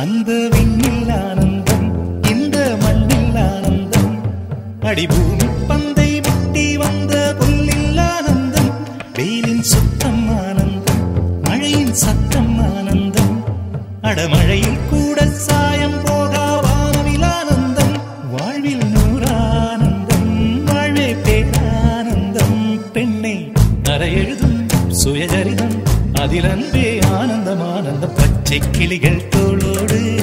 அந்த விண்ணில் ஆனந்தம் இந்த மண்ணில் ஆனந்தம் அடிபூமி பந்தை விட்டி வந்த புல்லில் ஆனந்தம் வெயிலின் சுத்தம் ஆனந்தம் மழையின் சத்தம் ஆனந்தம் அடமழையில் கூட சாயம் போகா வானவில் ஆனந்தம் வாழ்வில் நூறானந்தம் வாழ்வே பேரானந்தம் பெண்ணை அறை எழுதும் சுயஜரிதம் அதில் அன்பே ஆனந்தம் ஆனந்தம் பச்சை கிளிகள் தோளோடு